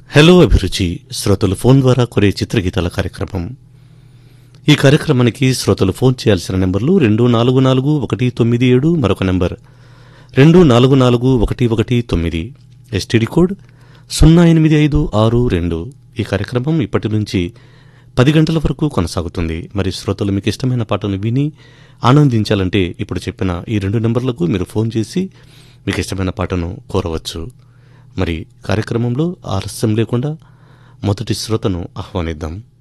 hello అభిరుచి శ్రోతలు phone ద్వారా కొరే చిత్రగీతాల కార్యక్రమం ఈ కార్యక్రమానికి శ్రోతలు ఫోన్ చేయాల్సిన నెంబర్లు రెండు నాలుగు నాలుగు ఒకటి తొమ్మిది ఏడు మరొక నెంబర్ రెండు నాలుగు నాలుగు ఒకటి ఒకటి తొమ్మిది ఎస్టీడీ కోడ్ సున్నా ఎనిమిది ఐదు ఆరు రెండు ఈ కార్యక్రమం ఇప్పటి నుంచి పది గంటల వరకు కొనసాగుతుంది మరి శ్రోతలు మీకు ఇష్టమైన పాటను విని ఆనందించాలంటే ఇప్పుడు చెప్పిన ఈ రెండు నెంబర్లకు మీరు ఫోన్ చేసి మీకు ఇష్టమైన పాటను కోరవచ్చు మరి కార్యక్రమంలో ఆలస్యం లేకుండా మొదటి శ్రోతను ఆహ్వానిద్దాం